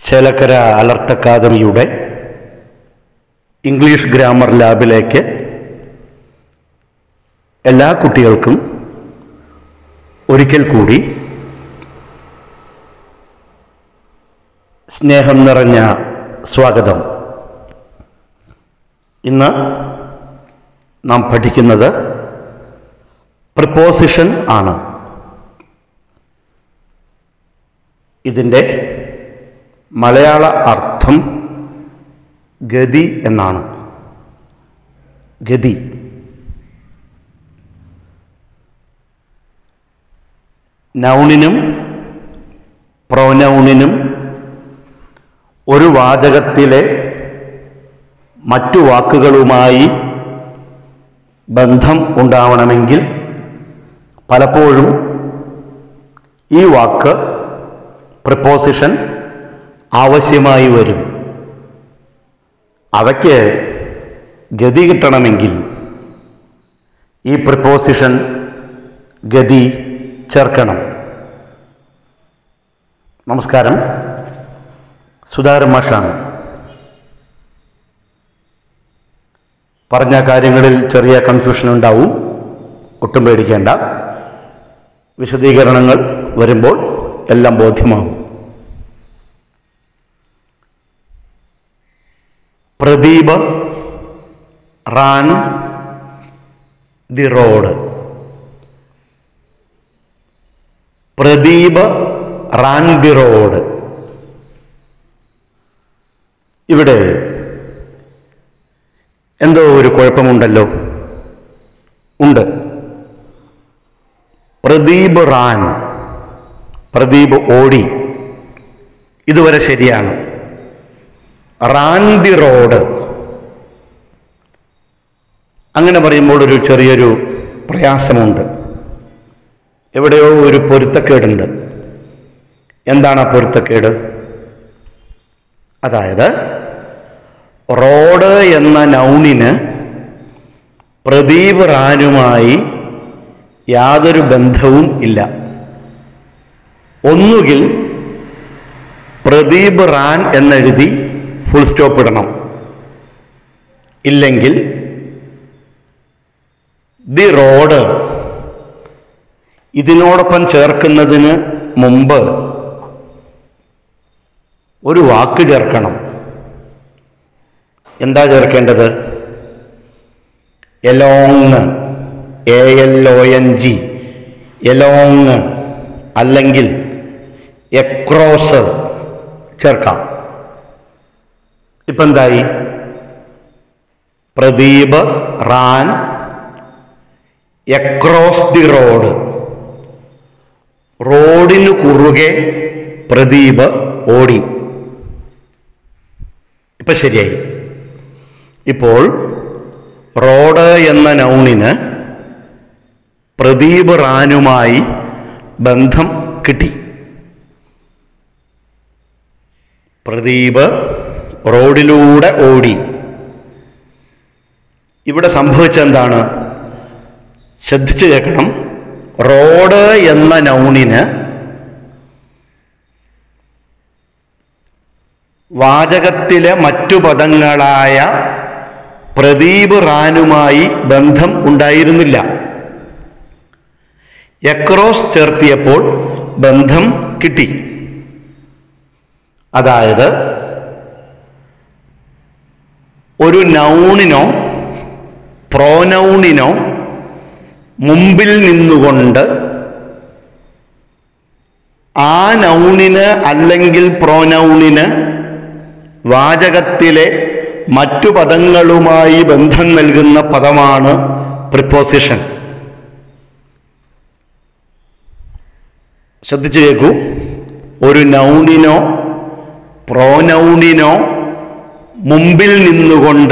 Chelakkara alert അക്കാദമിയുടെ English grammar ലാബിലേക്ക് എല്ലാ കുട്ടികൾക്കും ഒരിക്കൽ കൂടി സ്നേഹം നിറഞ്ഞ സ്വാഗതം ഇന്ന് നാം പഠിക്കുന്നത് പ്രിപ്പോസിഷൻ ആണ് ഇതിൻ്റെ മലയാള അർത്ഥം ഗതി എന്നാണ് ഗതി നൗണിനും പ്രൊനൗണിനും ഒരു വാചകത്തിലെ മറ്റു വാക്കുകളുമായി ബന്ധം ഉണ്ടാവണമെങ്കിൽ പലപ്പോഴും ഈ വാക്ക് പ്രിപ്പോസിഷൻ ആവശ്യമായി വരും അവയ്ക്ക് ഗതി കിട്ടണമെങ്കിൽ ഈ പ്രിപ്പോസിഷൻ ഗതി ചേർക്കണം നമസ്കാരം സുധാകരൻ മാഷാണ് പറഞ്ഞ കാര്യങ്ങളിൽ ചെറിയ കൺഫ്യൂഷൻ ഉണ്ടാവും ഒട്ടും പേടിക്കേണ്ട വിശദീകരണങ്ങൾ വരുമ്പോൾ എല്ലാം ബോധ്യമാകും Pradeep ran the road Pradeep ran the road ഇവിടെ എന്തോ ഒരു കുഴപ്പമുണ്ടല്ലോ ഉണ്ട് പ്രദീപ് റാൻ പ്രദീപ് ഓടി ഇതുവരെ ശരിയാണ് റാൻ ദി റോഡ് അങ്ങനെ പറയുമ്പോൾ ഒരു ചെറിയൊരു പ്രയാസമുണ്ട് എവിടെയോ ഒരു പൊരുത്തക്കേടുണ്ട് എന്താണ് ആ പൊരുത്തക്കേട് അതായത് റോഡ് എന്ന നൗണിന് പ്രദീപ് റാനുമായി യാതൊരു ബന്ധവും ഇല്ല ഒന്നുകിൽ പ്രദീപ് റാൻ എന്നെഴുതി ഫുൾ സ്റ്റോപ്പ് ഇടണം ഇല്ലെങ്കിൽ ദി റോഡ് ഇതിനോടൊപ്പം ചേർക്കുന്നതിന് മുമ്പ് ഒരു വാക്ക് ചേർക്കണം എന്താ ചേർക്കേണ്ടത് along A L O N G along അല്ലെങ്കിൽ എക്രോസ് ചേർക്കാം ഇപ്പം എന്തായി Pradeep ran across the road റോഡിനു കുറുകെ പ്രദീപ് ഓടി ഇപ്പൊ ശരിയായി ഇപ്പോൾ റോഡ് എന്ന നൗണിന് പ്രദീപ് റാനുമായി ബന്ധം കിട്ടി പ്രദീപ് റോഡിലൂടെ ഓടി ഇവിടെ സംഭവിച്ചെന്താണ് ശ്രദ്ധിച്ചു കേൾക്കണം റോഡ് എന്ന നൗണിന് വാചകത്തിലെ മറ്റു പദങ്ങളായ പ്രദീപ് റാനുമായി ബന്ധം ഉണ്ടായിരുന്നില്ല എക്രോസ് ചേർത്തിയപ്പോൾ ബന്ധം കിട്ടി അതായത് ഒരു നൗണിനോ പ്രോനൗണിനോ മുമ്പിൽ നിന്നുകൊണ്ട് ആ നൗണിന് അല്ലെങ്കിൽ പ്രോനൗണിന് വാചകത്തിലെ മറ്റു പദങ്ങളുമായി ബന്ധം നൽകുന്ന പദമാണ് പ്രിപ്പോസിഷൻ ശ്രദ്ധിച്ചു കേൾക്കൂ ഒരു നൗണിനോ പ്രോനൗണിനോ മുമ്പിൽ നിന്നുകൊണ്ട്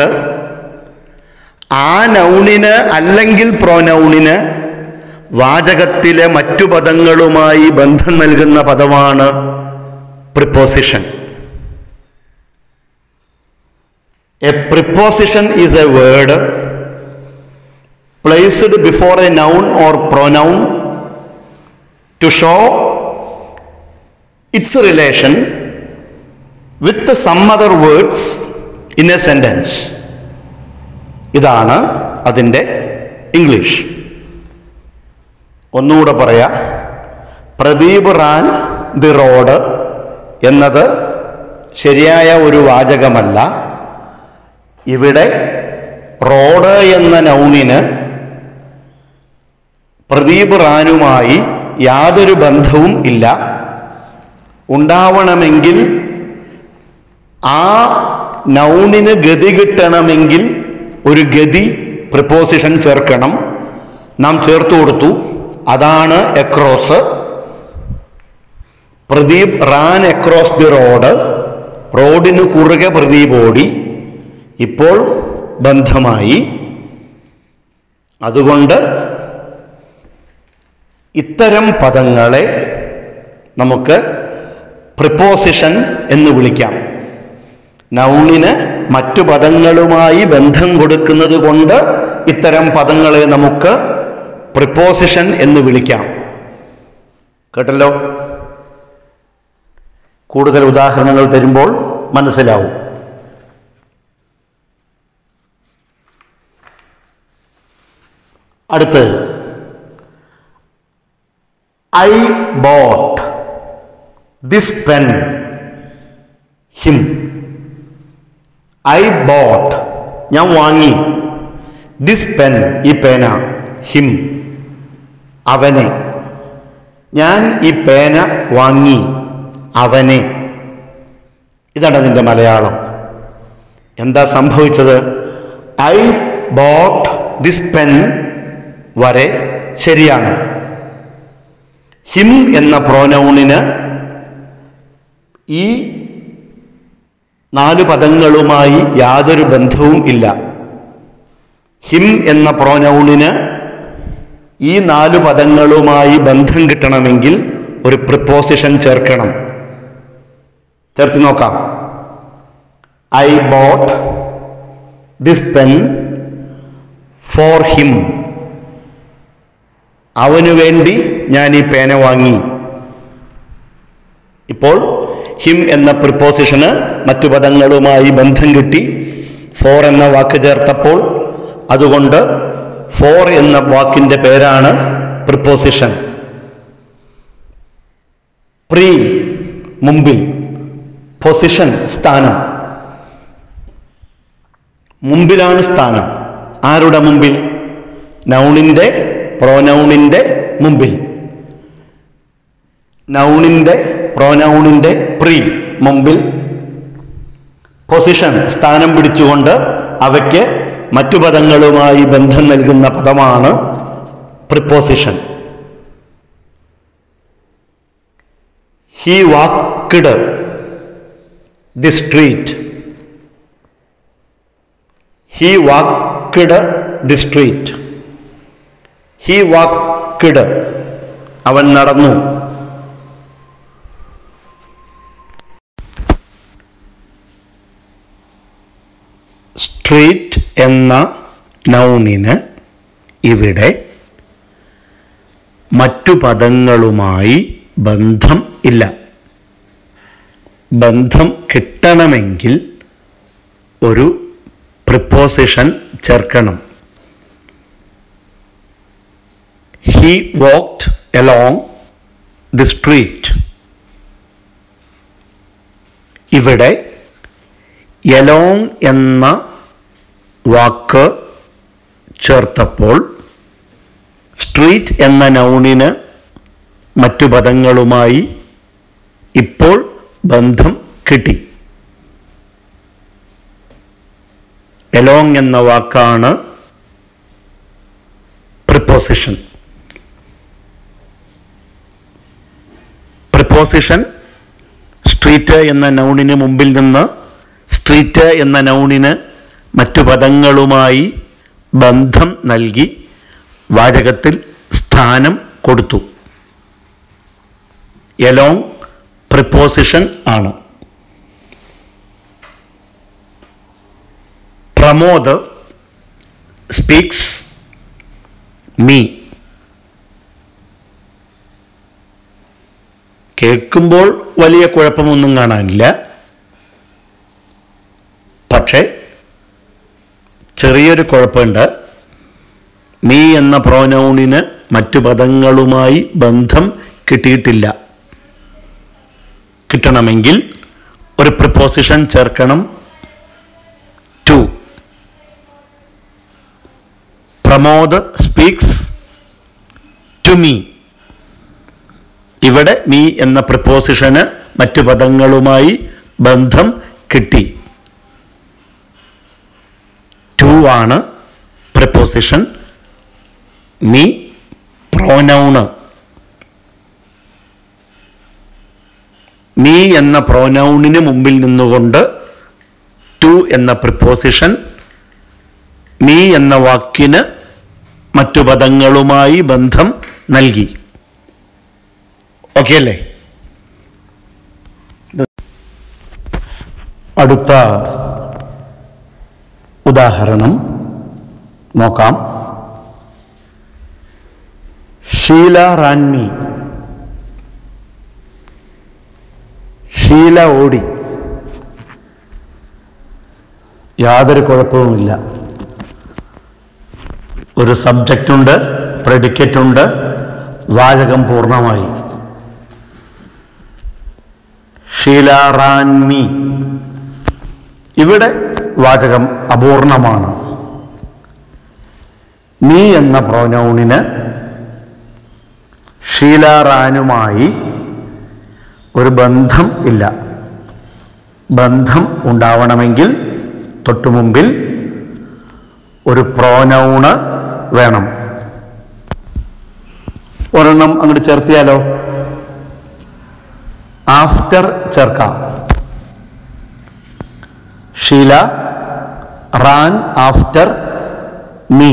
ആ നൗണിന് അല്ലെങ്കിൽ പ്രോനൗണിന് വാചകത്തിലെ മറ്റു പദങ്ങളുമായി ബന്ധം നൽകുന്ന പദമാണ് preposition a preposition is a word placed before a noun or pronoun to show its relation with some other words in a sentence ഇതാണ് അതിൻ്റെ ഇംഗ്ലീഷ് ഒന്നുകൂടെ പറയാം പ്രദീപ് റാൻ ദി റോഡ് എന്നത് ശരിയായ ഒരു വാചകമല്ല ഇവിടെ റോഡ് എന്ന നൗണിന് പ്രദീപ് റാനുമായി യാതൊരു ബന്ധവും ഇല്ല ഉണ്ടാവണമെങ്കിൽ ആ നൗണിന് ഗതി കിട്ടണമെങ്കിൽ ഒരു ഗതി പ്രിപ്പോസിഷൻ ചേർക്കണം നാം ചേർത്ത് കൊടുത്തു അതാണ് across Pradeep ran across the road റോഡിന് കുറുകെ പ്രദീപ് ഓടി ഇപ്പോൾ ബന്ധമായി അതുകൊണ്ട് ഇത്തരം പദങ്ങളെ നമുക്ക് പ്രിപ്പോസിഷൻ എന്ന് വിളിക്കാം നൗണിന് മറ്റു പദങ്ങളുമായി ബന്ധം കൊടുക്കുന്നത് കൊണ്ട് ഇത്തരം പദങ്ങളെ നമുക്ക് പ്രിപ്പോസിഷൻ എന്ന് വിളിക്കാം കേട്ടല്ലോ കൂടുതൽ ഉദാഹരണങ്ങൾ തരുമ്പോൾ മനസ്സിലാവും അടുത്ത് I bought this pen him I bought ഞാൻ വാങ്ങി ദിസ് പെൻ ഈ പേന ഹിം അവനെ ഞാൻ ഈ പേന വാങ്ങി അവനെ ഇതാണ് അതിൻ്റെ മലയാളം എന്താ സംഭവിച്ചത് ഐ ബോട്ട് ദിസ് പെൻ വരെ ശരിയാണ് ഹിം എന്ന പ്രോനൗണിന് ഈ നാല് പദങ്ങളുമായി യാതൊരു ബന്ധവും ഇല്ല ഹിം എന്ന പ്രോനൗണിന് ഈ നാല് പദങ്ങളുമായി ബന്ധം കിട്ടണമെങ്കിൽ ഒരു പ്രിപ്പോസിഷൻ ചേർക്കണം ചേർത്ത് നോക്കാം I bought this pen for him അവനു വേണ്ടി ഞാൻ ഈ പേന വാങ്ങി ഇപ്പോൾ ഹിം എന്ന പ്രിപ്പോസിഷന് മറ്റു പദങ്ങളുമായി ബന്ധം കിട്ടി ഫോർ എന്ന വാക്ക് ചേർത്തപ്പോൾ അതുകൊണ്ട് ഫോർ എന്ന വാക്കിന്റെ പേരാണ് പ്രിപ്പോസിഷൻ പ്രീ മുമ്പിൽ പൊസിഷൻ സ്ഥാനം മുമ്പിലാണ് സ്ഥാനം ആരുടെ മുമ്പിൽ നൗണിന്റെ പ്രോനൗണിന്റെ മുമ്പിൽ നൗണിന്റെ പ്രോനൗണിന്റെ പ്രീ മുമ്പിൽ പൊസിഷൻ സ്ഥാനം പിടിച്ചുകൊണ്ട് അവയ്ക്ക് മറ്റു പദങ്ങളുമായി ബന്ധം നൽകുന്ന പദമാണ് preposition he walked the street he walked the street he walked അവൻ നടന്നു സ്ട്രീറ്റ് എന്ന നൗണിന് ഇവിടെ മറ്റു പദങ്ങളുമായി ബന്ധം ഇല്ല ബന്ധം കിട്ടണമെങ്കിൽ ഒരു പ്രിപ്പോസിഷൻ ചേർക്കണം he walked along the street ഇവിടെ എലോങ് എന്ന വാക്ക് ചേർത്തപ്പോൾ സ്ട്രീറ്റ് എന്ന നൗണിന് മറ്റു പദങ്ങളുമായി ഇപ്പോൾ ബന്ധം കിട്ടി എലോങ് എന്ന വാക്കാണ് പ്രിപ്പോസിഷൻ പ്രിപ്പോസിഷൻ സ്ട്രീറ്റ് എന്ന നൗണിന് മുമ്പിൽ നിന്ന് സ്ട്രീറ്റ് എന്ന നൗണിന് മറ്റു പദങ്ങളുമായി ബന്ധം നൽകി വാചകത്തിൽ സ്ഥാനം കൊടുത്തു എലോങ് പ്രിപ്പോസിഷൻ ആണ് പ്രമോദ് സ്പീക്സ് മീ കേൾക്കുമ്പോൾ വലിയ കുഴപ്പമൊന്നും കാണാനില്ല ചെറിയൊരു കുഴപ്പമുണ്ട് നീ എന്ന പ്രോനൗണിന് മറ്റു പദങ്ങളുമായി ബന്ധം കിട്ടിയിട്ടില്ല കിട്ടണമെങ്കിൽ ഒരു പ്രിപ്പോസിഷൻ ചേർക്കണം to Pramod speaks to me ഇവിടെ നീ എന്ന പ്രിപ്പോസിഷന് മറ്റു പദങ്ങളുമായി ബന്ധം കിട്ടി ടു ആണ് പ്രിപ്പോസിഷൻ മീ പ്രോനൗണ് നീ എന്ന പ്രോനൗണിന് മുമ്പിൽ നിന്നുകൊണ്ട് ടു എന്ന പ്രിപ്പോസിഷൻ നീ എന്ന വാക്കിന് മറ്റു പദങ്ങളുമായി ബന്ധം നൽകി ഓക്കെ അല്ലേ അടുത്ത ഉദാഹരണം നോക്കാം ഷീല റാൻമി ഷീല ഓടി യാതൊരു കുഴപ്പവുമില്ല ഒരു സബ്ജക്റ്റ് ഉണ്ട് പ്രെഡിക്കറ്റ് ഉണ്ട് വാചകം പൂർണ്ണമായി ഷീല റാൻമി ഇവിടെ വാചകം അപൂർണമാണ് നീ എന്ന പ്രോനൗണിന് ഷീലാറാനുമായി ഒരു ബന്ധം ഇല്ല ബന്ധം ഉണ്ടാവണമെങ്കിൽ തൊട്ടുമുമ്പിൽ ഒരു പ്രോനൗണ് വേണം ഒരെണ്ണം അങ്ങോട്ട് ചേർത്തിയാലോ ആഫ്റ്റർ ചേർക്കാം ഷീല റാൻ ആഫ്റ്റർ മീ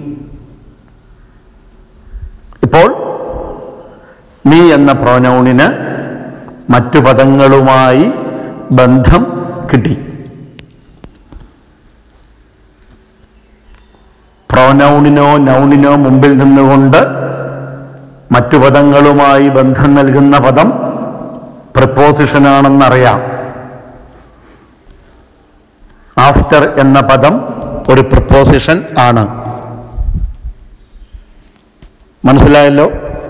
ഇപ്പോൾ മീ എന്ന പ്രോനൗണിന് മറ്റു പദങ്ങളുമായി ബന്ധം കിട്ടി പ്രോനൗണിനോ നൗണിനോ മുമ്പിൽ നിന്നുകൊണ്ട് മറ്റു പദങ്ങളുമായി ബന്ധം നൽകുന്ന പദം പ്രിപ്പോസിഷനാണെന്നറിയാം ആഫ്റ്റർ എന്ന പദം ഒരു പ്രിപ്പോസിഷൻ ആണ് മനസ്സിലായല്ലോ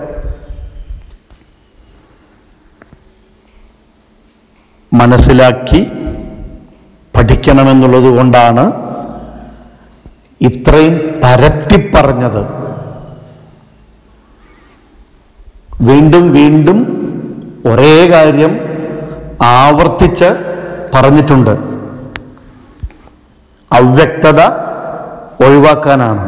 മനസ്സിലാക്കി പഠിക്കണമെന്നുള്ളത് കൊണ്ടാണ് ഇത്രയും പരത്തിപ്പറഞ്ഞത് വീണ്ടും വീണ്ടും ഒരേ കാര്യം ആവർത്തിച്ച് പറഞ്ഞിട്ടുണ്ട് അവ്യക്തത ഒഴിവാക്കാനാണ്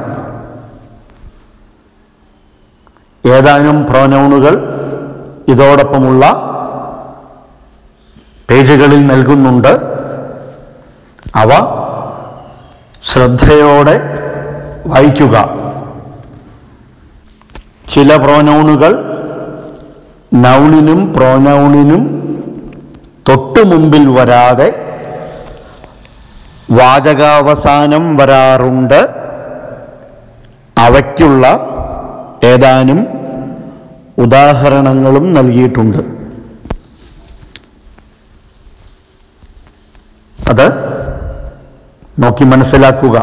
ഏതാനും പ്രോനൗണുകൾ ഇതോടൊപ്പമുള്ള പേജുകളിൽ നൽകുന്നുണ്ട് അവ ശ്രദ്ധയോടെ വായിക്കുക ചില പ്രോനൗണുകൾ നൗണിനും പ്രോനൗണിനും തൊട്ടു മുമ്പിൽ വരാതെ വാചകാവസാനം വരാറുണ്ട് അവയ്ക്കുള്ള ഏതാനും ഉദാഹരണങ്ങളും നൽകിയിട്ടുണ്ട് അത് നോക്കി മനസ്സിലാക്കുക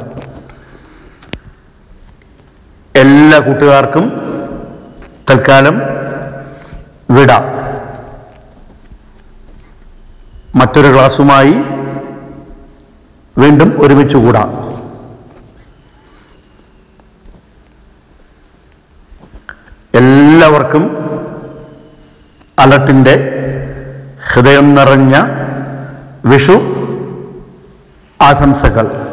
എല്ലാ കൂട്ടുകാർക്കും തൽക്കാലം വിട മറ്റൊരു ക്ലാസ്സുമായി വീണ്ടും ഒരുമിച്ച് കൂടാം എല്ലാവർക്കും അലട്ടിൻ്റെ ഹൃദയം നിറഞ്ഞ വിഷു ആശംസകൾ